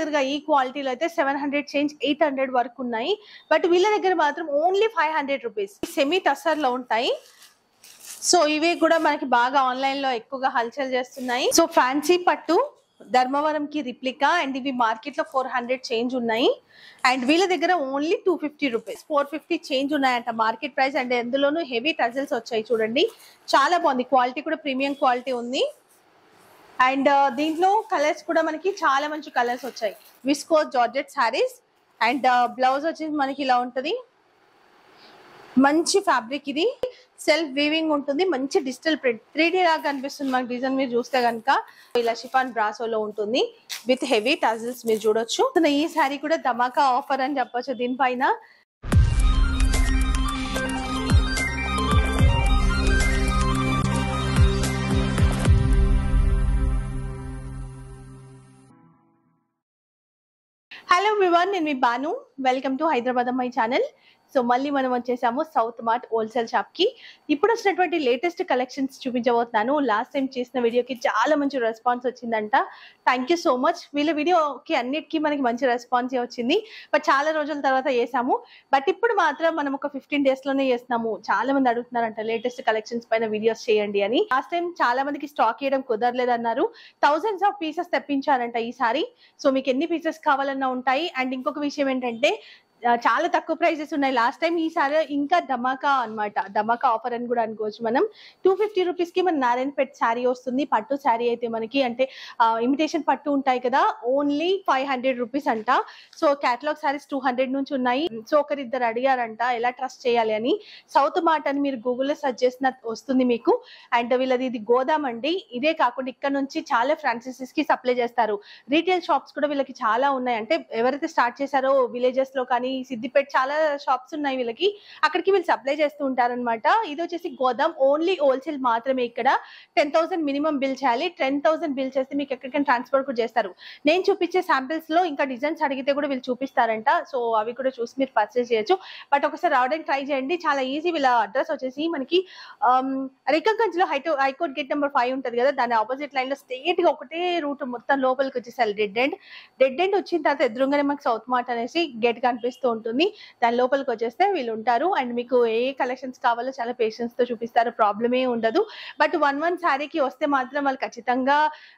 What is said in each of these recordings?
దగ్గరగా ఈ క్వాలిటీలో అయితే seven hundred change eight hundred వరకు ఉన్నాయి బట్ వీళ్ళ దగ్గర మాత్రం only five hundred rupees semi tussar లో ఉంటాయి సో ఇవి కూడా మనకి బాగా ఆన్లైన్ లో ఎక్కువగా హల్చల్ చేస్తున్నాయి సో ఫ్యాన్సీ పట్టు ధర్మవరం కి రిప్లికా అండ్ ఇవి మార్కెట్ లో ఫోర్ హండ్రెడ్ చేంజ్ ఉన్నాయి అండ్ వీళ్ళ దగ్గర only two fifty rupees four fifty change ఉన్నాయంట మార్కెట్ ప్రైస్ అండ్ ఎందులోనూ హెవీ టజల్స్ వచ్చాయి చూడండి చాలా బాగుంది క్వాలిటీ కూడా ప్రీమియం క్వాలిటీ ఉంది అండ్ దీంట్లో కలర్స్ కూడా మనకి చాలా మంచి కలర్స్ వచ్చాయి visco georgette saris and blouse వచ్చేసి మనకి ఇలా ఉంటది మంచి ఫ్యాబ్రిక్ ఇది సెల్ఫ్ వీవింగ్ ఉంటుంది మంచి డిజిటల్ ప్రింట్ త్రీ డి లాగా కనిపిస్తుంది మనకి డిజైన్ మీరు చూస్తే కనుక ఇలా షిఫాన్ బ్రాసోలో ఉంటుంది విత్ హెవీ టజిల్స్ మీరు చూడొచ్చు ఈ శారీ కూడా ధమాకా ఆఫర్ అని చెప్పొచ్చు దీనిపైన హలో వివన్ నేను మీ బాను వెల్కమ్ టు హైదరాబాద్ అమ్మాయి ఛానల్ సో మళ్ళీ మనం వచ్చేసాము సౌత్ మార్ట్ హోల్సేల్ షాప్ కి ఇప్పుడు వచ్చినటువంటి లేటెస్ట్ కలెక్షన్స్ చూపించబోతున్నాను లాస్ట్ టైం చేసిన వీడియోకి చాలా మంచి రెస్పాన్స్ వచ్చిందంట థ్యాంక్ యూ సో మచ్ వీళ్ళ వీడియోకి అన్నిటికీ మనకి మంచి రెస్పాన్స్ వచ్చింది బట్ చాలా రోజుల తర్వాత చేసాము బట్ ఇప్పుడు మాత్రం మనం ఒక ఫిఫ్టీన్ డేస్ లోనే చేస్తున్నాము చాలా మంది అడుగుతున్నారంట లేటెస్ట్ కలెక్షన్స్ పైన వీడియోస్ చేయండి అని లాస్ట్ టైం చాలా మందికి స్టాక్ చేయడం కుదరలేదు అన్నారు థౌసండ్స్ ఆఫ్ పీసెస్ తెప్పించారంట ఈసారి సో మీకు ఎన్ని పీసెస్ కావాలన్నా ఉంటాయి అండ్ ఇంకొక విషయం ఏంటంటే ఆ, చాలా తక్కువ ప్రైజెస్ ఉన్నాయి లాస్ట్ టైం ఈసారి ఇంకా ధమాకా అన్నమాట ధమాకా ఆఫర్ అని కూడా అనుకోవచ్చు మనం టూ ఫిఫ్టీ రూపీస్ కి మన నారాయణ పెట్ శారీ వస్తుంది పట్టు శారీ అయితే మనకి అంటే ఇమిటేషన్ పట్టు ఉంటాయి కదా ఓన్లీ ఫైవ్ హండ్రెడ్ రూపీస్ అంట so catalogue saris two hundred నుంచి ఉన్నాయి సో ఒకరిద్దరు అడిగారంట ఎలా ట్రస్ట్ చేయాలి అని సౌత్ మార్ట్ అని మీరు గూగుల్లో సెర్చ్ చేసిన వస్తుంది మీకు అండ్ వీళ్ళది ఇది గోదాం అండి ఇదే కాకుండా ఇక్కడ నుంచి చాలా ఫ్రాంచైజీస్ కి సప్లై చేస్తారు రీటైల్ షాప్స్ కూడా వీళ్ళకి చాలా ఉన్నాయి అంటే ఎవరైతే స్టార్ట్ చేశారో విలేజెస్ లో కానీ సిద్దిపేట చాలా షాప్స్ ఉన్నాయి వీళ్ళకి అక్కడికి వీళ్ళు సప్లై చేస్తూ ఉంటారన్నమాట ఇది వచ్చేసి గోదాం ఓన్లీ హోల్సేల్ మాత్రమే ఇక్కడ టెన్ థౌసండ్ మినిమం బిల్ చేయాలి టెన్ థౌసండ్ బిల్ చేస్తే మీకు ఎక్కడికైనా ట్రాన్స్పోర్ట్ కూడా చేస్తారు నేను చూపించే శాంపిల్స్ లో ఇంకా డిజైన్స్ అడిగితే కూడా వీళ్ళు చూపిస్తారంట సో అవి కూడా చూసి మీరు పర్చేస్ చేయొచ్చు బట్ ఒకసారి రావడానికి ట్రై చేయండి చాలా ఈజీ వీళ్ళ అడ్రస్ వచ్చేసి మనకి రికంగంజ్ లో హైటో హైకోర్ట్ గేట్ నెంబర్ ఫైవ్ ఉంటుంది కదా దాని ఆపోజిట్ లైన్ లో స్ట్రేట్ గా ఒకటే రూట్ మొత్తం లోపలికి వచ్చేసారు డెడ్ ఎండ్ డెడ్ ఎండ్ వచ్చిన తర్వాత ఎదురుగానే మనకి సౌత్ మార్ట్ అనేసి గేట్ కనిపిస్తూ ఉంటుంది దాని లోపలికి వచ్చేస్తే వీళ్ళు ఉంటారు అండ్ మీకు ఏ కలెక్షన్స్ కావాలో చాలా పేషెన్స్ తో చూపిస్తారు ప్రాబ్లమే ఉండదు బట్ వన్ వన్ శారీకి వస్తే మాత్రం వాళ్ళు ఖచ్చితంగా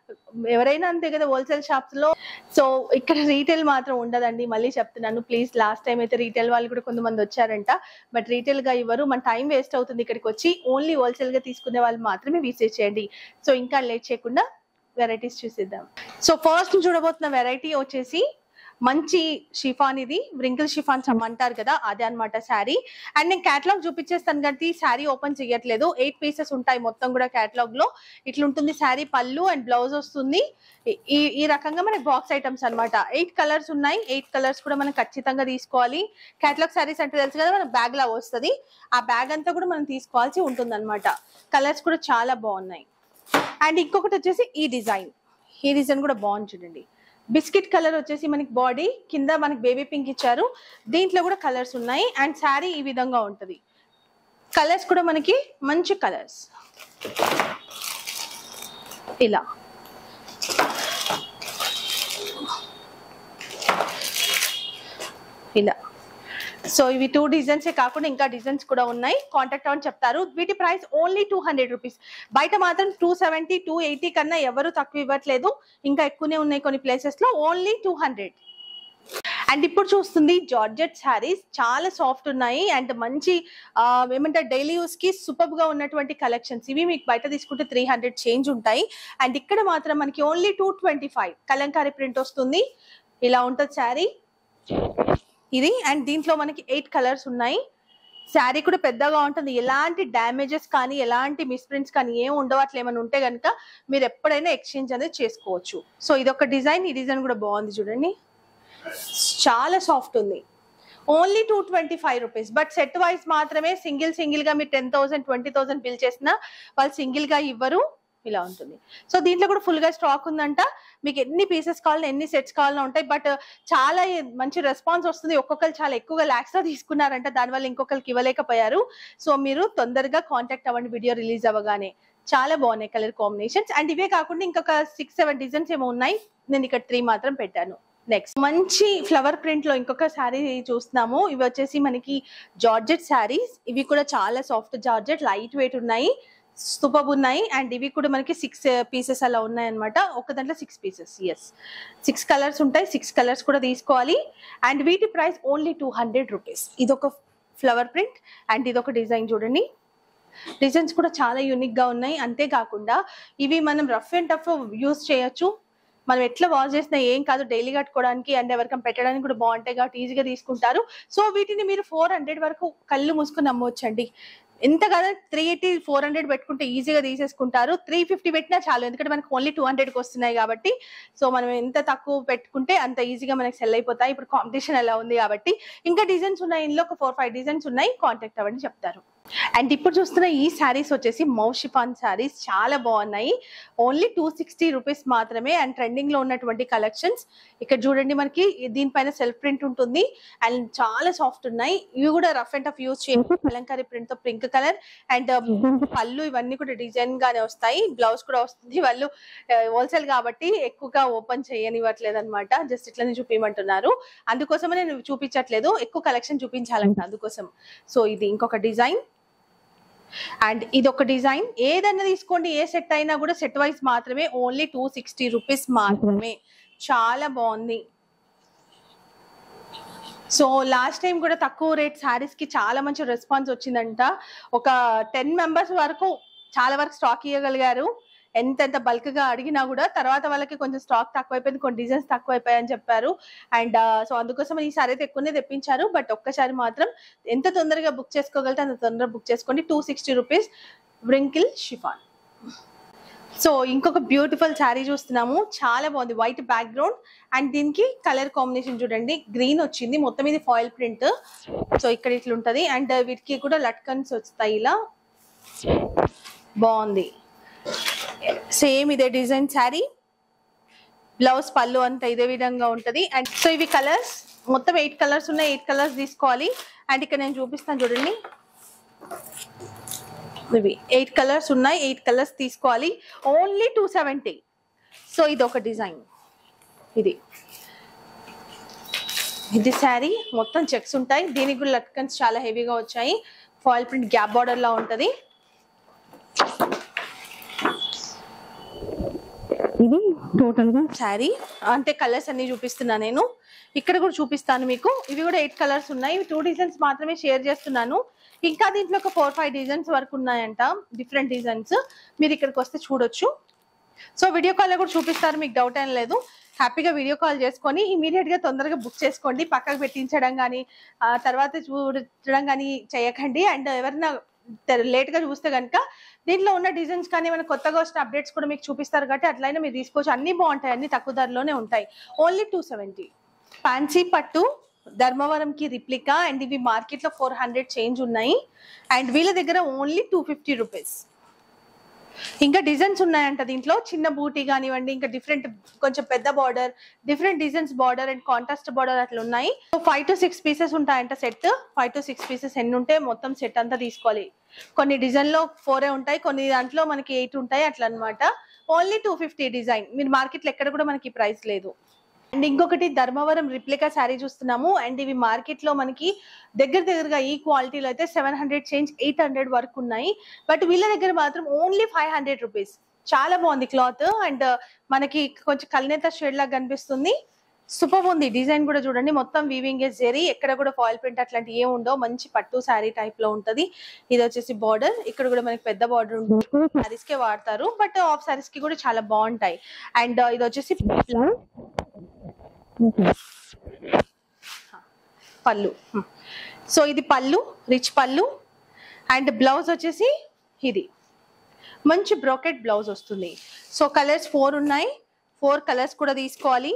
ఎవరైనా అంతే కదా హోల్సేల్ షాప్స్ లో సో ఇక్కడ రీటైల్ మాత్రం ఉండదండి మళ్ళీ చెప్తున్నాను ప్లీజ్ లాస్ట్ టైం అయితే రీటైల్ వాళ్ళు కూడా కొంతమంది వచ్చారంట బట్ రీటైల్ గా ఇవ్వరు మన టైం వేస్ట్ అవుతుంది ఇక్కడికి వచ్చి ఓన్లీ హోల్సేల్ గా తీసుకునే వాళ్ళు మాత్రమే విజిట్ చేయండి సో ఇంకా లేట్ చేయకుండా వెరైటీస్ చూసేద్దాం సో ఫస్ట్ చూడబోతున్న వెరైటీ వచ్చేసి మంచి షిఫాన్ ఇది వ్రింకిల్ షిఫాన్స్ అంటారు కదా అదే అన్నమాట శారీ అండ్ నేను క్యాటలాగ్ చూపించేస్తాను కాబట్టి శారీ ఓపెన్ చేయట్లేదు ఎయిట్ పీసెస్ ఉంటాయి మొత్తం కూడా క్యాటలాగ్ లో ఇట్లా ఉంటుంది శారీ పళ్ళు అండ్ బ్లౌజ్ వస్తుంది ఈ- ఈ ఈ రకంగా మనకి బాక్స్ ఐటమ్స్ అన్నమాట ఎయిట్ కలర్స్ ఉన్నాయి ఎయిట్ కలర్స్ కూడా మనం ఖచ్చితంగా తీసుకోవాలి క్యాటలాగ్ శారీస్ అంటే తెలుసు కదా మనకి బ్యాగ్ లా వస్తుంది ఆ బ్యాగ్ అంతా కూడా మనం తీసుకోవాల్సి ఉంటుంది అనమాట కలర్స్ కూడా చాలా బాగున్నాయి అండ్ ఇంకొకటి వచ్చేసి ఈ డిజైన్ ఈ డిజైన్ కూడా బాగుంది చూడండి బిస్కెట్ కలర్ వచ్చేసి మనకి బాడీ కింద మనకి బేబీ పింక్ ఇచ్చారు దీంట్లో కూడా కలర్స్ ఉన్నాయి అండ్ శారీ ఈ విధంగా ఉంటుంది కలర్స్ కూడా మనకి మంచి కలర్స్ ఇలా ఇలా సో ఇవి టూ డిజైన్స్ కాకుండా ఇంకా డిజైన్స్ కూడా ఉన్నాయి కాంటాక్ట్ అని చెప్తారు వీటి price only two hundred rupees బయట మాత్రం టూ సెవెంటీ టూ ఎయిటీ కన్నా ఎవరు తక్కువ ఇవ్వట్లేదు ఇంకా ఎక్కువనే ఉన్నాయి కొన్ని ప్లేసెస్ లో ఓన్లీ టూ హండ్రెడ్ అండ్ ఇప్పుడు చూస్తుంది జార్జెట్ శారీస్ చాలా సాఫ్ట్ ఉన్నాయి అండ్ మంచి ఆ, ఏమంటారు డైలీ యూస్ కి సూపర్ గా ఉన్నటువంటి కలెక్షన్స్ ఇవి మీకు బయట తీసుకుంటే త్రీ హండ్రెడ్ చేంజ్ ఉంటాయి అండ్ ఇక్కడ మాత్రం మనకి only two twenty five kalamkari print వస్తుంది ఇలా ఉంటుంది శారీ ఇది అండ్ దీంట్లో మనకి ఎయిట్ కలర్స్ ఉన్నాయి శారీ కూడా పెద్దగా ఉంటుంది ఎలాంటి డ్యామేజెస్ కానీ ఎలాంటి మిస్ప్రింట్స్ కానీ ఏం ఉండవు అట్లా ఏమైనా ఉంటే కనుక మీరు ఎప్పుడైనా ఎక్స్చేంజ్ అనేది చేసుకోవచ్చు సో ఇది ఒక డిజైన్ ఈ డిజైన్ కూడా బాగుంది చూడండి చాలా సాఫ్ట్ ఉంది only two twenty five rupees but set wise మాత్రమే సింగిల్ సింగిల్ గా మీరు ten thousand twenty thousand bill చేసినా వాళ్ళు సింగిల్ గా ఇవ్వరు ఇలా ఉంటుంది సో దీంట్లో కూడా ఫుల్ గా స్టాక్ ఉందంట మీకు ఎన్ని పీసెస్ కావాలన్నా ఎన్ని సెట్స్ కావాలన్నా ఉంటాయి బట్ చాలా మంచి రెస్పాన్స్ వస్తుంది ఒక్కొక్కరు చాలా ఎక్కువగా లాక్స్ లో తీసుకున్నారంట దానివల్ల ఇంకొకరికి ఇవ్వలేకపోయారు సో మీరు తొందరగా కాంటాక్ట్ అవ్వండి వీడియో రిలీజ్ అవ్వగానే చాలా బాగున్నాయి కలర్ కాంబినేషన్స్ అండ్ ఇవే కాకుండా ఇంకొక సిక్స్ సెవెన్ డిజైన్స్ ఏమో ఉన్నాయి నేను ఇక్కడ త్రీ మాత్రం పెట్టాను నెక్స్ట్ మంచి ఫ్లవర్ ప్రింట్ లో ఇంకొక శారీ చూస్తున్నాము ఇవి వచ్చేసి మనకి జార్జెట్ శారీస్ ఇవి కూడా చాలా సాఫ్ట్ జార్జెట్ లైట్ వెయిట్ ఉన్నాయి సూపర్ ఉన్నాయి అండ్ ఇవి కూడా మనకి సిక్స్ పీసెస్ అలా ఉన్నాయి అనమాట ఒక దాంట్లో సిక్స్ పీసెస్ ఎస్ సిక్స్ కలర్స్ ఉంటాయి సిక్స్ కలర్స్ కూడా తీసుకోవాలి అండ్ వీటి price only two hundred rupees ఇది ఒక ఫ్లవర్ ప్రింట్ అండ్ ఇది ఒక డిజైన్ చూడండి డిజైన్స్ కూడా చాలా యూనిక్ గా ఉన్నాయి అంతేకాకుండా ఇవి మనం రఫ్ అండ్ టఫ్ యూస్ చేయొచ్చు మనం ఎట్లా వాష్ చేసినా ఏం కాదు డైలీ కట్టుకోవడానికి అండ్ ఎవరికైనా పెట్టడానికి కూడా బాగుంటాయి కాబట్టి ఈజీగా తీసుకుంటారు సో వీటిని మీరు ఫోర్ హండ్రెడ్ వరకు కళ్ళు మూసుకుని నమ్మవచ్చండి ఎంత కదా త్రీ ఎయిటీ ఫోర్ హండ్రెడ్ పెట్టుకుంటే ఈజీగా తీసేసుకుంటారు త్రీ ఫిఫ్టీ పెట్టినా చాలు ఎందుకంటే మనకి ఓన్లీ టూ హండ్రెడ్కి వస్తున్నాయి కాబట్టి సో మనం ఎంత తక్కువ పెట్టుకుంటే అంత ఈజీగా మనకి సెల్ అయిపోతాయి ఇప్పుడు కాంపిటీషన్ ఎలా ఉంది కాబట్టి ఇంకా డిజైన్స్ ఉన్నాయి ఇందులో ఒక ఫోర్ ఫైవ్ డిజైన్స్ ఉన్నాయి కాంటాక్ట్ అవ్వండి చెప్తారు అండ్ ఇప్పుడు చూస్తున్న ఈ శారీస్ వచ్చేసి మౌషిఫాన్ శారీస్ చాలా బాగున్నాయి ఓన్లీ టూ సిక్స్టీ రూపీస్ మాత్రమే అండ్ ట్రెండింగ్ లో ఉన్నటువంటి కలెక్షన్స్ ఇక్కడ చూడండి మనకి దీనిపైన సెల్ఫ్ ప్రింట్ ఉంటుంది అండ్ చాలా సాఫ్ట్ ఉన్నాయి ఇవి కూడా రఫ్ అండ్ టఫ్ యూజ్ చేయొచ్చు కలంకారీ ప్రింట్ తో పింక్ కలర్ అండ్ పళ్ళు ఇవన్నీ కూడా డిజైన్ గానే వస్తాయి బ్లౌజ్ కూడా వస్తుంది వాళ్ళు హోల్సేల్ కాబట్టి ఎక్కువగా ఓపెన్ చేయనివ్వట్లేదు అనమాట జస్ట్ ఇట్లనే చూపించమంటున్నారు అందుకోసమే నేను చూపించట్లేదు ఎక్కువ కలెక్షన్ చూపించాలంట అందుకోసం సో ఇది ఇంకొక డిజైన్ అండ్ ఇది ఒక డిజైన్ ఏదైనా తీసుకోండి ఏ సెట్ అయినా కూడా సెట్ వైస్ మాత్రమే ఓన్లీ టూ సిక్స్టీ రూపీస్ మాత్రమే చాలా బాగుంది సో లాస్ట్ టైం కూడా తక్కువ రేట్ శారీస్ కి చాలా మంచి రెస్పాన్స్ వచ్చిందంట ఒక టెన్ మెంబర్స్ వరకు చాలా వరకు స్టాక్ ఇవ్వగలిగారు ఎంత ఎంత బల్క్ గా అడిగినా కూడా తర్వాత వాళ్ళకి కొంచెం స్టాక్ తక్కువైపోయింది కొన్ని డిజైన్స్ తక్కువ అయిపోయాయని చెప్పారు అండ్ సో అందుకోసం ఈసారి అయితే ఎక్కువనే తెప్పించారు బట్ ఒక్కసారి మాత్రం ఎంత తొందరగా బుక్ చేసుకోగలితే అంత తొందరగా బుక్ చేసుకోండి two sixty rupees wrinkle chiffon so ఇంకొక బ్యూటిఫుల్ శారీ చూస్తున్నాము చాలా బాగుంది వైట్ బ్యాక్గ్రౌండ్ అండ్ దీనికి కలర్ కాంబినేషన్ చూడండి గ్రీన్ వచ్చింది మొత్తం ఇది ఫాయిల్ ప్రింట్ సో ఇక్కడ ఇట్లా ఉంటది అండ్ వీటికి కూడా లట్కన్స్ వస్తాయి ఇలా బాగుంది సేమ్ ఇదే డిజైన్ శారీ బ్లౌజ్ పళ్ళు అంతా ఇదే విధంగా ఉంటది అండ్ సో ఇవి కలర్స్ మొత్తం ఎయిట్ కలర్స్ ఉన్నాయి ఎయిట్ కలర్స్ తీసుకోవాలి అండ్ ఇక్కడ నేను చూపిస్తాను చూడండి ఇవి ఎయిట్ కలర్స్ ఉన్నాయి ఎయిట్ కలర్స్ తీసుకోవాలి ఓన్లీ టూ సెవెంటీ సో ఇది ఒక డిజైన్ ఇది ఇది శారీ మొత్తం చెక్స్ ఉంటాయి దీనికి కూడా లట్కన్స్ చాలా హెవీగా వచ్చాయి ఫాయిల్ ప్రింట్ గ్యాప్ బార్డర్ లా ఉంటది ఇది టోటల్ గా శారీ అంటే కలర్స్ అన్ని చూపిస్తున్నా నేను ఇక్కడ కూడా చూపిస్తాను మీకు ఇవి కూడా ఎయిట్ కలర్స్ ఉన్నాయి ఇవి టూ డిజైన్స్ మాత్రమే షేర్ చేస్తున్నాను ఇంకా దీంట్లో ఒక ఫోర్ ఫైవ్ డిజైన్స్ వరకు ఉన్నాయంట డిఫరెంట్ డిజైన్స్ మీరు ఇక్కడికి వస్తే చూడొచ్చు సో వీడియో కాల్ కూడా చూపిస్తారు మీకు డౌట్ ఏం లేదు హ్యాపీగా వీడియో కాల్ చేసుకొని ఇమీడియట్ గా తొందరగా బుక్ చేసుకోండి పక్కకు పెట్టించడం కానీ తర్వాత చూడడం కానీ చేయకండి అండ్ ఎవరైనా లేట్ గా చూస్తే కనుక దీంట్లో ఉన్న డిజైన్స్ కానీ ఏమైనా కొత్తగా వచ్చిన అప్డేట్స్ కూడా మీకు చూపిస్తారు కాబట్టి అట్లయినా మీరు తీసుకోవచ్చు అన్ని బాగుంటాయి అన్ని తక్కువ ధరలోనే ఉంటాయి ఓన్లీ టూ సెవెంటీ ఫ్యాన్సీ పట్టు ధర్మవరంకి రిప్లికా అండ్ ఇవి మార్కెట్ లో ఫోర్ హండ్రెడ్ చేంజ్ ఉన్నాయి అండ్ వీళ్ళ దగ్గర ఓన్లీ టూ ఫిఫ్టీ రూపీస్ ఇంకా డిజైన్స్ ఉన్నాయంట దీంట్లో చిన్న బూటీ కానివ్వండి ఇంకా డిఫరెంట్ కొంచెం పెద్ద border different designs border and contrast border అట్లా ఉన్నాయి so five to six pieces ఉంటాయంట set five to six pieces ఎన్ని ఉంటే మొత్తం సెట్ అంతా తీసుకోవాలి కొన్ని డిజైన్ లో ఫోరే ఉంటాయి కొన్ని దాంట్లో మనకి ఎయిట్ ఉంటాయి అట్లా అనమాట ఓన్లీ టూ ఫిఫ్టీ డిజైన్ మీరు మార్కెట్ లో ఎక్కడ కూడా మనకి ప్రైస్ లేదు అండ్ ఇంకొకటి ధర్మవరం రిప్లికా శారీ చూస్తున్నాము అండ్ ఇవి మార్కెట్ లో మనకి దగ్గర దగ్గరగా ఈ క్వాలిటీలో అయితే seven hundred change eight hundred వరకు ఉన్నాయి బట్ వీళ్ళ దగ్గర మాత్రం ఓన్లీ ఫైవ్ హండ్రెడ్ రూపీస్ చాలా బాగుంది క్లాత్ అండ్ మనకి కొంచెం కల్నేత షేడ్ లాగా కనిపిస్తుంది సూపర్ ఉంది డిజైన్ కూడా చూడండి మొత్తం వీవింగ్ జెరీ ఎక్కడ కూడా ఫాయిల్ ప్రింట్ అట్లాంటి ఏం ఉండవు మంచి పట్టు శారీ టైప్ లో ఉంటది ఇది వచ్చేసి బార్డర్ ఇక్కడ కూడా మనకి పెద్ద బార్డర్ ఉంటుంది శారీస్ కే వాడతారు బట్ ఆఫ్ శారీస్ కి కూడా చాలా బాగుంటాయి అండ్ ఇది వచ్చేసి పళ్ళు సో ఇది పళ్ళు రిచ్ పళ్ళు అండ్ బ్లౌజ్ వచ్చేసి ఇది మంచి బ్రోకెట్ బ్లౌజ్ వస్తుంది సో కలర్స్ ఫోర్ ఉన్నాయి ఫోర్ కలర్స్ కూడా తీసుకోవాలి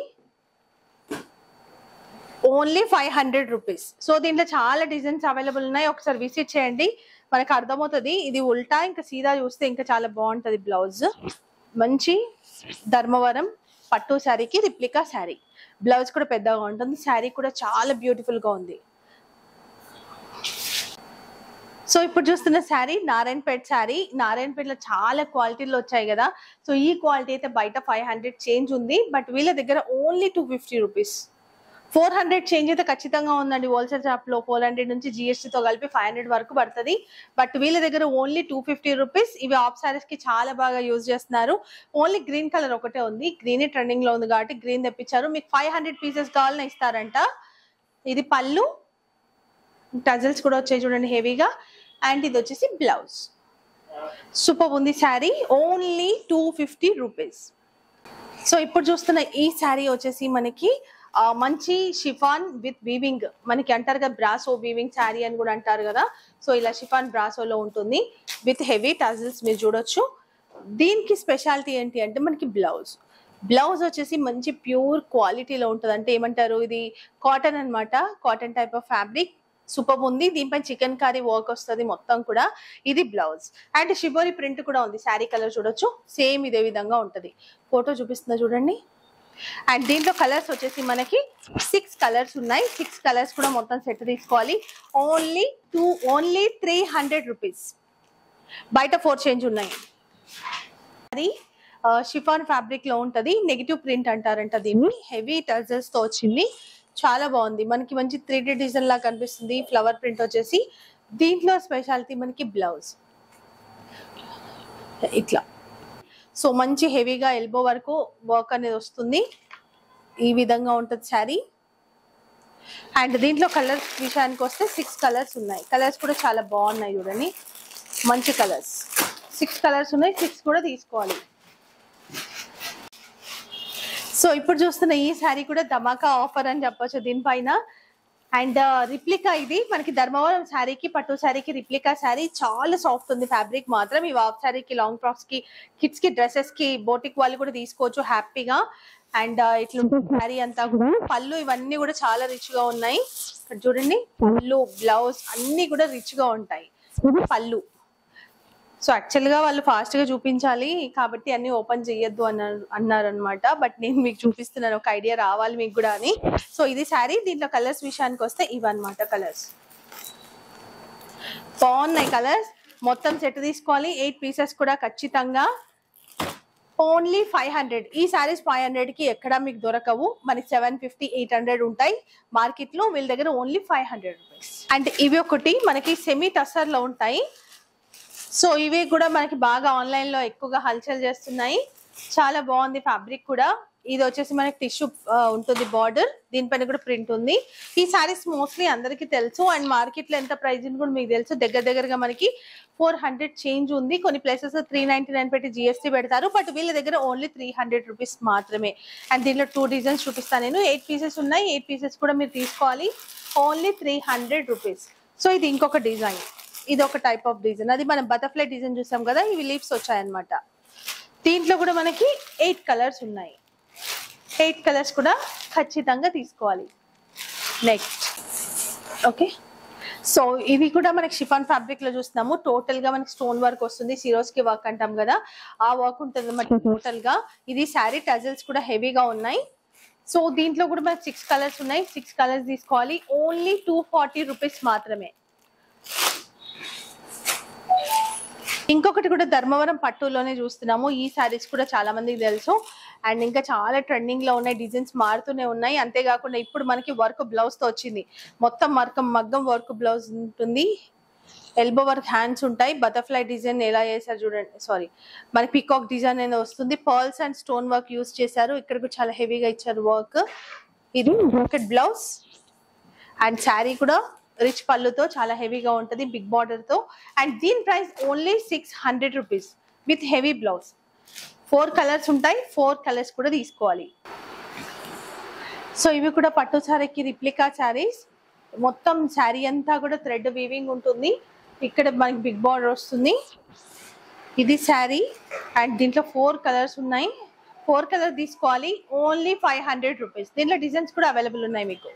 only five hundred rupees so దీంట్లో చాలా డిజైన్స్ అవైలబుల్ ఉన్నాయి ఒకసారి విజిట్ చేయండి మనకు అర్థమవుతుంది ఇది ఉల్టా ఇంకా సీదా చూస్తే ఇంకా చాలా బాగుంటది బ్లౌజ్ మంచి ధర్మవరం పట్టు శారీకి రిప్లికా శారీ బ్లౌజ్ కూడా పెద్దగా ఉంటుంది శారీ కూడా చాలా బ్యూటిఫుల్ గా ఉంది సో సో ఇప్పుడు చూస్తున్న శారీ నారాయణపేట శారీ నారాయణపేటలో చాలా క్వాలిటీలో వచ్చాయి కదా సో ఈ క్వాలిటీ అయితే బయట ఫైవ్ హండ్రెడ్ చేంజ్ ఉంది బట్ వీళ్ళ దగ్గర only two fifty rupees four hundred change అయితే ఖచ్చితంగా ఉందండి హోల్సేల్ షాప్ లో ఫోర్ హండ్రెడ్ నుంచి GST తో కలిపి ఫైవ్ హండ్రెడ్ వరకు పడుతుంది బట్ వీళ్ళ దగ్గర ఓన్లీ టూ ఫిఫ్టీ రూపీస్ ఇవి ఆఫ్ సారీస్ కి చాలా బాగా యూజ్ చేస్తున్నారు ఓన్లీ గ్రీన్ కలర్ ఒకటే ఉంది గ్రీన్ ట్రెండింగ్ లో ఉంది కాబట్టి గ్రీన్ తెప్పించారు మీకు ఫైవ్ హండ్రెడ్ పీసెస్ కావాలని ఇస్తారంట ఇది పళ్ళు టజల్స్ కూడా వచ్చాయి చూడండి హెవీగా అండ్ ఇది వచ్చేసి బ్లౌజ్ సూపర్ ఉంది sari only two fifty rupees so ఇప్పుడు చూస్తున్న ఈ శారీ వచ్చేసి మనకి ఆ, మంచి షిఫాన్ విత్ వీవింగ్ మనకి అంటారు కదా బ్రాసో వీవింగ్ శారీ అని కూడా అంటారు కదా సో ఇలా షిఫాన్ బ్రాసోలో ఉంటుంది విత్ హెవీ టజల్స్ మీరు చూడొచ్చు దీనికి స్పెషాలిటీ ఏంటి అంటే మనకి బ్లౌజ్ బ్లౌజ్ వచ్చేసి మంచి ప్యూర్ క్వాలిటీలో ఉంటుంది అంటే ఏమంటారు ఇది కాటన్ అన్నమాట cotton type of fabric super ఉంది దీనిపై చికెన్ కర్రీ వర్క్ వస్తుంది మొత్తం కూడా ఇది బ్లౌజ్ అండ్ షిబోరి ప్రింట్ కూడా ఉంది శారీ కలర్ చూడొచ్చు సేమ్ ఇదే విధంగా ఉంటది ఫోటో చూపిస్తుందా చూడండి అండ్ దీంట్లో కలర్స్ వచ్చేసి మనకి సిక్స్ కలర్స్ ఉన్నాయి సిక్స్ కలర్స్ కూడా మొత్తం సెట్ తీసుకోవాలి only two only three hundred rupees బయట ఫోర్ చేంజ్ ఉన్నాయి అది షిఫాన్ ఫ్యాబ్రిక్ లో ఉంటది నెగిటివ్ ప్రింట్ అంటారంట దీన్ని హెవీ టజల్స్ తో వచ్చింది చాలా బాగుంది మనకి మంచి త్రీ డి డిజైన్ లా కనిపిస్తుంది ఫ్లవర్ ప్రింట్ వచ్చేసి దీంట్లో స్పెషాలిటీ మనకి బ్లౌజ్ ఇట్లా సో మంచి హెవీగా ఎల్బో వరకు వర్క్ అనేది వస్తుంది ఈ విధంగా ఉంటుంది శారీ అండ్ దీంట్లో కలర్స్ విషయానికి వస్తే సిక్స్ కలర్స్ ఉన్నాయి కలర్స్ కూడా చాలా బాగున్నాయి చూడండి మంచి కలర్స్ సిక్స్ కలర్స్ ఉన్నాయి సిక్స్ కూడా తీసుకోవాలి సో ఇప్పుడు చూస్తున్న ఈ శారీ కూడా ధమాకా ఆఫర్ అని చెప్పొచ్చు దీనిపైన అండ్ రిప్లికా ఇది మనకి ధర్మవరం శారీకి పట్టు శారీకి రిప్లికా శారీ చాలా సాఫ్ట్ ఉంది ఫ్యాబ్రిక్ మాత్రం ఈ హాఫ్ శారీకి లాంగ్ ఫ్రాక్స్ కి కిడ్స్ కి డ్రెస్సెస్ కి బోటిక్ వాళ్ళు కూడా తీసుకోవచ్చు హ్యాపీగా అండ్ ఇట్లా ఉంటుంది శారీ అంతా కూడా పళ్ళు ఇవన్నీ కూడా చాలా రిచ్ గా ఉన్నాయి ఇక్కడ చూడండి పళ్ళు బ్లౌజ్ అన్ని కూడా రిచ్ గా ఉంటాయి ఇది పళ్ళు సో యాక్చువల్ గా వాళ్ళు ఫాస్ట్ గా చూపించాలి కాబట్టి అన్ని ఓపెన్ చేయొద్దు అన్నారు అన్నారు అనమాట బట్ నేను మీకు చూపిస్తున్నాను ఒక ఐడియా రావాలి మీకు కూడా అని సో ఇది శారీ దీంట్లో కలర్స్ విషయానికి వస్తే ఇవన్నమాట కలర్స్ బాగున్నాయి కలర్స్ మొత్తం సెట్ తీసుకోవాలి ఎయిట్ పీసెస్ కూడా ఖచ్చితంగా ఓన్లీ ఫైవ్ హండ్రెడ్ ఈ సారీస్ ఫైవ్ హండ్రెడ్ కి ఎక్కడ మీకు దొరకవు మనకి సెవెన్ ఫిఫ్టీ ఎయిట్ హండ్రెడ్ ఉంటాయి మార్కెట్ లో వీళ్ళ దగ్గర only five hundred rupees and ఇవి ఒకటి మనకి సెమీ టసర్ లో ఉంటాయి సో ఇవి కూడా మనకి బాగా ఆన్లైన్ లో ఎక్కువగా హల్చల్ చేస్తున్నాయి చాలా బాగుంది ఫ్యాబ్రిక్ కూడా ఇది వచ్చేసి మనకి టిష్యూ ఉంటుంది బార్డర్ దీనిపైన కూడా ప్రింట్ ఉంది ఈ సారీస్ మోస్ట్లీ అందరికీ తెలుసు అండ్ మార్కెట్ లో ఎంత ప్రైస్ కూడా మీకు తెలుసు దగ్గర దగ్గరగా మనకి ఫోర్ హండ్రెడ్ చేంజ్ ఉంది కొన్ని ప్లేసెస్ త్రీ నైన్టీ నైన్ పెట్టి జిఎస్టీ పెడతారు బట్ వీళ్ళ దగ్గర ఓన్లీ త్రీ హండ్రెడ్ రూపీస్ మాత్రమే అండ్ దీంట్లో టూ డిజైన్స్ చూపిస్తాను నేను ఎయిట్ పీసెస్ ఉన్నాయి ఎయిట్ పీసెస్ కూడా మీరు తీసుకోవాలి only three hundred rupees so ఇది ఇంకొక డిజైన్ ఇది ఒక టైప్ ఆఫ్ డిజైన్ అది మనం బటర్ఫ్లై డిజైన్ చూసాం కదా ఇవి లీవ్స్ వచ్చాయన్నమాట దీంట్లో కూడా మనకి ఎయిట్ కలర్స్ ఉన్నాయి ఎయిట్ కలర్స్ కూడా ఖచ్చితంగా తీసుకోవాలి నెక్స్ట్ ఓకే సో ఇవి కూడా మనకి షిఫాన్ ఫ్యాబ్రిక్ లో చూస్తున్నాము టోటల్ గా మనకి స్టోన్ వర్క్ వస్తుంది సిరోస్ కి వర్క్ అంటాం కదా ఆ వర్క్ ఉంటుంది మనకి టోటల్ గా ఇది శారీ టజల్స్ కూడా హెవీగా ఉన్నాయి సో దీంట్లో కూడా మనకి సిక్స్ కలర్స్ ఉన్నాయి సిక్స్ కలర్స్ తీసుకోవాలి ఓన్లీ టూ ఫార్టీ రూపీస్ మాత్రమే ఇంకొకటి కూడా ధర్మవరం పట్టులోనే చూస్తున్నాము ఈ శారీస్ కూడా చాలా మందికి తెలుసు అండ్ ఇంకా చాలా ట్రెండింగ్ లో ఉన్నాయి డిజైన్స్ మారుతూనే ఉన్నాయి అంతేకాకుండా ఇప్పుడు మనకి వర్క్ బ్లౌజ్ తో వచ్చింది మొత్తం మరకం మగ్గం వర్క్ బ్లౌజ్ ఉంటుంది ఎల్బో వర్క్ హ్యాండ్స్ ఉంటాయి బటర్ఫ్లై డిజైన్ ఎలా చేశారు చూడండి సారీ మనకి పికాక్ డిజైన్ అనేది వస్తుంది pearls and stone work use చేశారు ఇక్కడ కూడా చాలా హెవీగా ఇచ్చారు వర్క్ ఇది బ్రోకెట్ బ్లౌజ్ అండ్ శారీ కూడా రిచ్ పళ్ళుతో చాలా హెవీగా ఉంటుంది బిగ్ బార్డర్ తో అండ్ దీని price only six hundred rupees with heavy blouse four colours ఉంటాయి ఫోర్ కలర్స్ కూడా తీసుకోవాలి సో ఇవి కూడా పట్టు శారీకి రిప్లికా శారీస్ మొత్తం శారీ అంతా కూడా థ్రెడ్ వీవింగ్ ఉంటుంది ఇక్కడ మనకి బిగ్ బార్డర్ వస్తుంది ఇది శారీ అండ్ దీంట్లో ఫోర్ కలర్స్ ఉన్నాయి ఫోర్ కలర్ తీసుకోవాలి ఓన్లీ ఫైవ్ హండ్రెడ్ రూపీస్ దీంట్లో డిజైన్స్ కూడా అవైలబుల్ ఉన్నాయి మీకు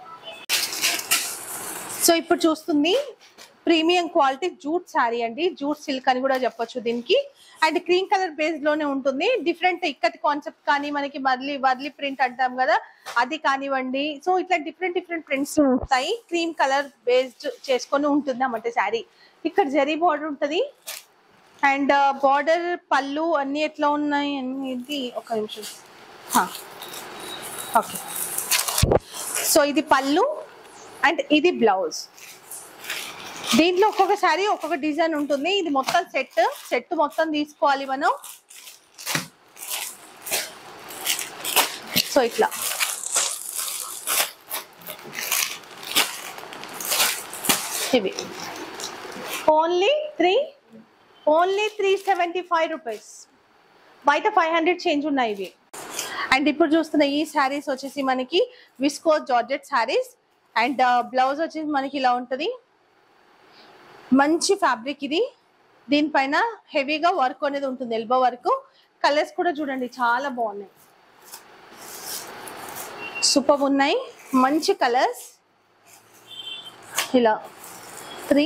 సో ఇప్పుడు చూస్తుంది ప్రీమియం క్వాలిటీ జూట్ శారీ అండి జూట్ సిల్క్ అని కూడా చెప్పొచ్చు దీనికి అండ్ క్రీమ్ కలర్ బేస్ లోనే ఉంటుంది డిఫరెంట్ ఇక్కటి కాన్సెప్ట్ కానీ మనకి వర్లీ వర్లీ ప్రింట్ అంటాం కదా అది కానివ్వండి సో ఇట్లా డిఫరెంట్ డిఫరెంట్ ప్రింట్స్ ఉంటాయి క్రీమ్ కలర్ బేస్డ్ చేసుకొని ఉంటుంది అన్నమాట శారీ ఇక్కడ జరీ బార్డర్ ఉంటుంది అండ్ బార్డర్ పళ్ళు అన్ని ఎట్లా ఉన్నాయి అనేది ఒక నిమిషం ఓకే సో ఇది పళ్ళు అండ్ ఇది బ్లౌజ్ దీంట్లో ఒక్కొక్క శారీ ఒక్కొక్క డిజైన్ ఉంటుంది ఇది మొత్తం సెట్ సెట్ మొత్తం తీసుకోవాలి మనం సో ఇట్లా ఇవి only three only three seventy five rupees బయట ఫైవ్ హండ్రెడ్ చేంజ్ ఉన్నాయి ఇవి అండ్ ఇప్పుడు చూస్తున్న ఈ శారీస్ వచ్చేసి మనకి visco georgette saris and blouse వచ్చేసి మనకి ఇలా ఉంటుంది మంచి ఫ్యాబ్రిక్ ఇది దీనిపైన హెవీగా వర్క్ అనేది ఉంటుంది ఎల్బో వర్క్ కలర్స్ కూడా చూడండి చాలా బాగున్నాయి సూపర్ ఉన్నాయి మంచి కలర్స్ ఇలా three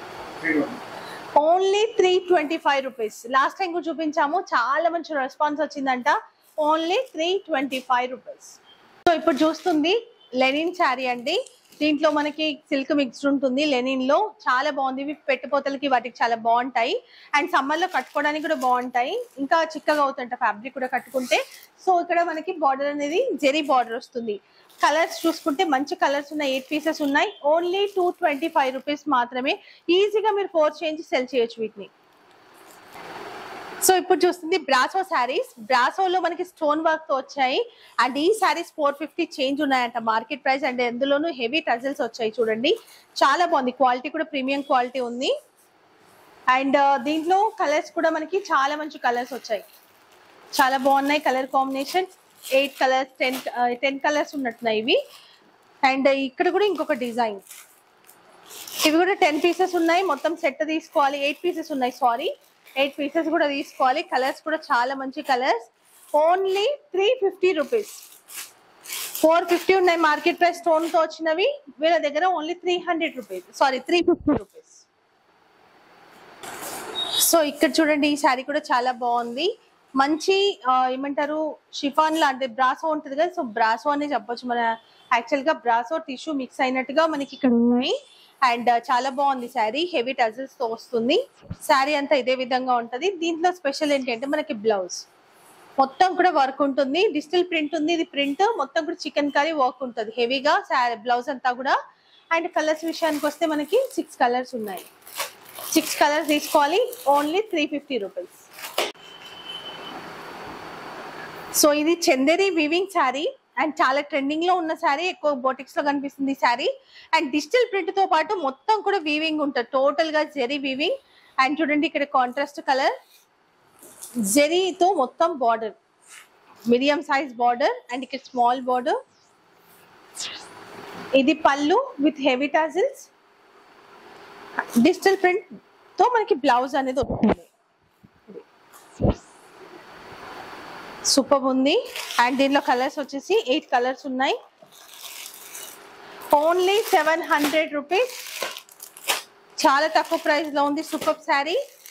only three twenty five rupees last time కూడా చూపించాము చాలా మంచి రెస్పాన్స్ వచ్చిందంట only three twenty five rupees so ఇప్పుడు చూస్తుంది లెనిన్ శారీ అండి దీంట్లో మనకి సిల్క్ మిక్స్డ్ ఉంటుంది లెనిన్ లో చాలా బాగుంది ఇవి పెట్టుపోతలకి వాటికి చాలా బాగుంటాయి అండ్ సమ్మర్ లో కట్టుకోవడానికి కూడా బాగుంటాయి ఇంకా చిక్కగా అవుతుంట ఫ్యాబ్రిక్ కూడా కట్టుకుంటే సో ఇక్కడ మనకి బార్డర్ అనేది జెరీ బార్డర్ వస్తుంది కలర్స్ చూసుకుంటే మంచి కలర్స్ ఉన్నాయి ఎయిట్ పీసెస్ ఉన్నాయి only two twenty five rupees మాత్రమే ఈజీగా మీరు ఫోర్ చేంజ్ సెల్ చేయొచ్చు వీటిని సో ఇప్పుడు చూస్తుంది బ్రాసో శారీస్ బ్రాసోలో మనకి స్టోన్ వర్క్ తో వచ్చాయి అండ్ ఈ శారీస్ ఫోర్ ఫిఫ్టీ చేంజ్ ఉన్నాయంట మార్కెట్ ప్రైస్ అండ్ ఎందులోనూ హెవీ టజల్స్ వచ్చాయి చూడండి చాలా బాగుంది క్వాలిటీ కూడా ప్రీమియం క్వాలిటీ ఉంది అండ్ దీంట్లో కలర్స్ కూడా మనకి చాలా మంచి కలర్స్ వచ్చాయి చాలా బాగున్నాయి colour combination eight colours ten ten colours ఉన్నట్టున్నాయి ఇవి అండ్ ఇక్కడ కూడా ఇంకొక డిజైన్ ఇవి కూడా టెన్ పీసెస్ ఉన్నాయి మొత్తం సెట్ తీసుకోవాలి ఎయిట్ పీసెస్ ఉన్నాయి సారీ ఎయిట్ పీసెస్ కూడా తీసుకోవాలి కలర్స్ కూడా చాలా మంచి colours only three fifty rupees four fifty ఉన్నాయి మార్కెట్ ప్రైస్ స్టోన్ తో వచ్చినవి వీళ్ళ దగ్గర only three hundred rupees sorry three fifty rupees so ఇక్కడ చూడండి ఈ శారీ కూడా చాలా బాగుంది మంచి ఆ, ఏమంటారు షిఫాన్ లాంటి బ్రాసో ఉంటుంది కదా సో బ్రాసో అని చెప్పొచ్చు మన యాక్చువల్ గా బ్రాసో టిష్యూ మిక్స్ అయినట్టుగా మనకి ఇక్కడ ఉన్నాయి అండ్ చాలా బాగుంది శారీ హెవీ టజల్స్ తో వస్తుంది శారీ అంతా ఇదే విధంగా ఉంటది దీంట్లో స్పెషల్ ఏంటంటే మనకి బ్లౌజ్ మొత్తం కూడా వర్క్ ఉంటుంది డిజిటల్ ప్రింట్ ఉంది ఇది ప్రింట్ మొత్తం కూడా చికెన్ కర్రీ వర్క్ ఉంటుంది హెవీగా బ్లౌజ్ అంతా కూడా అండ్ కలర్స్ విషయానికి వస్తే మనకి సిక్స్ కలర్స్ ఉన్నాయి సిక్స్ కలర్స్ తీసుకోవాలి only three fifty rupees so ఇది చందేరి వివింగ్ శారీ అండ్ చాలా ట్రెండింగ్ లో ఉన్న శారీ ఎక్కువ బోటిక్స్ లో కనిపిస్తుంది ఈ శారీ అండ్ డిజిటల్ ప్రింట్ తో పాటు మొత్తం కూడా వీవింగ్ ఉంటుంది టోటల్ గా జెరీ వీవింగ్ అండ్ చూడండి ఇక్కడ కాంట్రాస్ట్ కలర్ జెరీతో మొత్తం border medium size border and ఇక్కడ స్మాల్ బార్డర్ ఇది పళ్ళు with heavy tassels digital print తో మనకి బ్లౌజ్ అనేది వస్తుంది సూపర్ ఉంది అండ్ దీనిలో కలర్స్ వచ్చేసి ఎయిట్ కలర్స్ ఉన్నాయి ఓన్లీ సెవెన్ హండ్రెడ్ రూపీస్ చాలా తక్కువ ప్రైస్ లో ఉంది super sari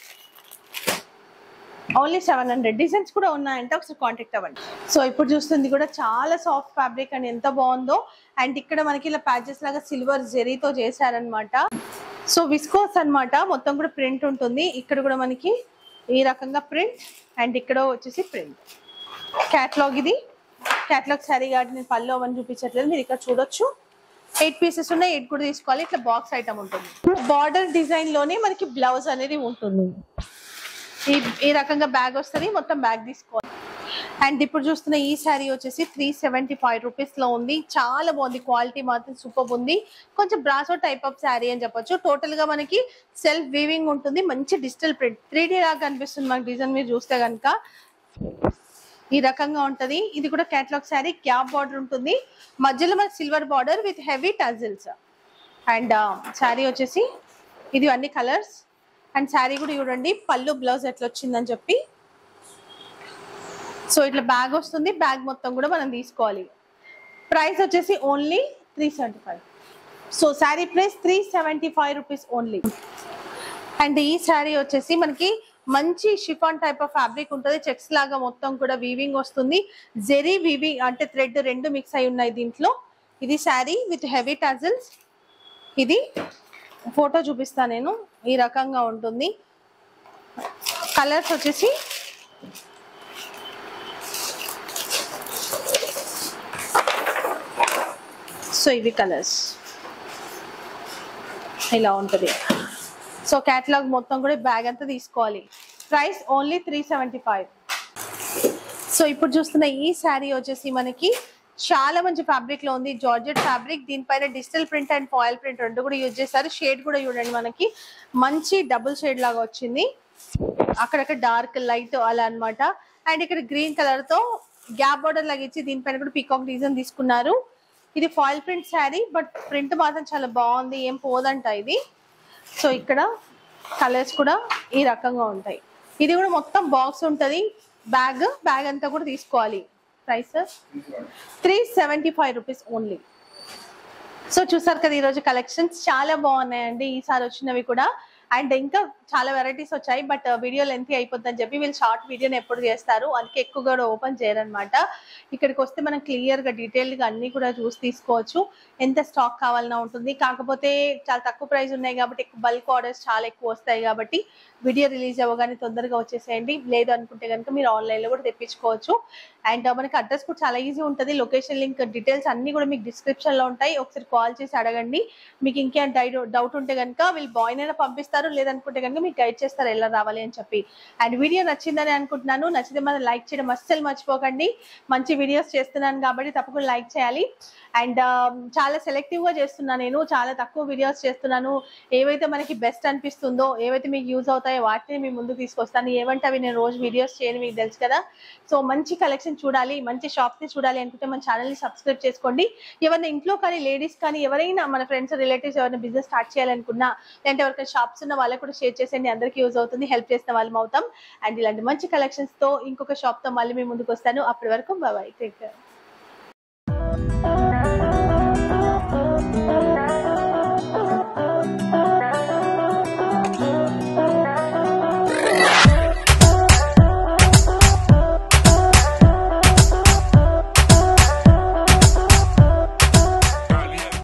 only seven hundred designs కూడా ఉన్నాయంటే ఒకసారి కాంటాక్ట్ అవ్వండి సో ఇప్పుడు చూస్తుంది కూడా చాలా సాఫ్ట్ ఫ్యాబ్రిక్ అండ్ ఎంత బాగుందో అండ్ ఇక్కడ మనకి ఇలా ప్యాచెస్ లాగా సిల్వర్ జెరీతో చేశారనమాట సో విస్కోస్ అన్నమాట మొత్తం కూడా ప్రింట్ ఉంటుంది ఇక్కడ కూడా మనకి ఈ రకంగా ప్రింట్ అండ్ ఇక్కడ వచ్చేసి ప్రింట్ క్యాట్లాగ్ ఇది క్యాట్లాగ్ శారీ కాబట్టి నేను పళ్ళు అవన్నీ చూపించట్లేదు మీరు ఇక్కడ చూడొచ్చు ఎయిట్ పీసెస్ ఉన్నాయి ఎయిట్ కూడా తీసుకోవాలి ఇట్లా బాక్స్ ఐటమ్ ఉంటుంది బార్డర్ డిజైన్ లోనే మనకి బ్లౌజ్ అనేది ఉంటుంది ఈ ఈ రకంగా బ్యాగ్ వస్తుంది మొత్తం బ్యాగ్ తీసుకోవాలి అండ్ ఇప్పుడు చూస్తున్న ఈ శారీ వచ్చేసి త్రీ సెవెంటీ ఫైవ్ రూపీస్ లో ఉంది చాలా బాగుంది క్వాలిటీ మాత్రం సూపర్ ఉంది కొంచెం బ్రాసో టైప్ ఆఫ్ శారీ అని చెప్పొచ్చు టోటల్ గా మనకి సెల్ఫ్ వీవింగ్ ఉంటుంది మంచి డిజిటల్ ప్రింట్ త్రీ డి లాగా కనిపిస్తుంది మనకి డిజైన్ మీరు చూస్తే కనుక ఈ రకంగా ఉంటది ఇది కూడా కేటలాగ్ శారీ క్యాప్ బార్డర్ ఉంటుంది మధ్యలో మనకి silver border with heavy tassels and sari వచ్చేసి ఇది అన్ని కలర్స్ అండ్ శారీ కూడా చూడండి పళ్ళు బ్లౌజ్ ఎట్లా వచ్చిందని చెప్పి సో ఇట్లా బ్యాగ్ వస్తుంది బ్యాగ్ మొత్తం కూడా మనం తీసుకోవాలి ప్రైస్ వచ్చేసి only three seventy five so sari price three seventy five rupees only and ఈ శారీ వచ్చేసి మనకి మంచి షిఫాన్ టైప్ ఆఫ్ ఫ్యాబ్రిక్ ఉంటుంది చెక్స్ లాగా మొత్తం కూడా వీవింగ్ వస్తుంది జెరీ వీవింగ్ అంటే థ్రెడ్ రెండు మిక్స్ అయి ఉన్నాయి దీంట్లో ఇది శారీ విత్ హెవీ టజల్స్ ఇది ఫోటో చూపిస్తా నేను ఈ రకంగా ఉంటుంది కలర్స్ వచ్చేసి సో ఇవి కలర్స్ ఇలా ఉంటుంది సో క్యాటలాగ్ మొత్తం కూడా బ్యాగ్ అంతా తీసుకోవాలి price only three seventy five so ఇప్పుడు చూస్తున్న ఈ శారీ వచ్చేసి మనకి చాలా మంచి ఫ్యాబ్రిక్ లో ఉంది జార్జెట్ ఫ్యాబ్రిక్ దీనిపైన digital print and foil print రెండు కూడా యూజ్ చేశారు షేడ్ కూడా చూడండి మనకి మంచి డబుల్ షేడ్ లాగా వచ్చింది అక్కడక్కడ డార్క్ లైట్ అలా అన్నమాట అండ్ ఇక్కడ గ్రీన్ కలర్ తో గ్యాప్ బార్డర్ లాగా ఇచ్చి దీనిపైన కూడా పీకాక్ డిజైన్ తీసుకున్నారు ఇది foil print sari but print మాత్రం చాలా బాగుంది ఏం పోదంట ఇది సో ఇక్కడ కలర్స్ కూడా ఈ రకంగా ఉంటాయి ఇది కూడా మొత్తం బాక్స్ ఉంటుంది బ్యాగ్ బ్యాగ్ అంతా కూడా తీసుకోవాలి price three seventy five rupees only so చూసారు కదా ఈరోజు కలెక్షన్స్ చాలా బాగున్నాయండి ఈసారి వచ్చినవి కూడా అండ్ ఇంకా చాలా వెరైటీస్ వచ్చాయి బట్ వీడియో లెంత్ అయిపోద్దని చెప్పి వీళ్ళు షార్ట్ వీడియోని ఎప్పుడు చేస్తారు అందుకే ఎక్కువ కూడా ఓపెన్ చేయరనమాట ఇక్కడికి వస్తే మనం క్లియర్ గా డీటెయిల్ గా అన్ని కూడా చూసి తీసుకోవచ్చు ఎంత స్టాక్ కావాలన్నా ఉంటుంది కాకపోతే చాలా తక్కువ ప్రైస్ ఉన్నాయి కాబట్టి ఎక్కువ బల్క్ ఆర్డర్స్ చాలా ఎక్కువ వస్తాయి కాబట్టి వీడియో రిలీజ్ అవ్వగానే తొందరగా వచ్చేసేయండి లేదు అనుకుంటే కనుక మీరు ఆన్లైన్ లో కూడా తెప్పించుకోవచ్చు అండ్ మనకి అడ్రస్ కూడా చాలా ఈజీ ఉంటుంది లొకేషన్ లింక్ డీటెయిల్స్ అన్ని కూడా మీకు డిస్క్రిప్షన్ లో ఉంటాయి ఒకసారి కాల్ చేసి అడగండి మీకు ఇంకేం డౌట్ ఉంటే కనుక వీళ్ళు బాయ్ అయినా పంపిస్తారు లేదనుకుంటే కనుక మీకు గైడ్ చేస్తారు ఎలా రావాలి అని చెప్పి అండ్ వీడియో నచ్చిందని అనుకుంటున్నాను నచ్చితే మనం లైక్ చేయడం అస్సలు మర్చిపోకండి మంచి వీడియోస్ చేస్తున్నాను కాబట్టి తప్పకుండా లైక్ చేయాలి అండ్ చాలా సెలెక్టివ్ గా చేస్తున్నాను నేను చాలా తక్కువ వీడియోస్ చేస్తున్నాను ఏవైతే మనకి బెస్ట్ అనిపిస్తుందో ఏవైతే మీకు యూజ్ అవుతాయో వాటిని మీ ముందు తీసుకొస్తాను ఏమంటే అవి నేను రోజు వీడియోస్ చేయను మీకు తెలుసు కదా సో మంచి కలెక్షన్ చూడాలి మంచి షాప్స్ ని చూడాలి అనుకుంటే మన ఛానల్ ని సబ్స్క్రైబ్ చేసుకోండి ఎవరైనా ఇంట్లో కానీ లేడీస్ కానీ ఎవరైనా మన ఫ్రెండ్స్ రిలేటివ్స్ ఎవరైనా బిజినెస్ స్టార్ట్ చేయాలనుకున్నా లేదంటే ఎవరికైనా షాప్స్ ఉన్న వాళ్ళకి కూడా షేర్ చేసేయండి అందరికీ యూజ్ అవుతుంది హెల్ప్ చేసిన వాళ్ళం అవుతాం అండ్ ఇలాంటి మంచి కలెక్షన్స్ తో ఇంకొక షాప్ తో మళ్ళీ మీ ముందుకు వస్తాను అప్పటి వరకు బాయ్ టేక్ కేర్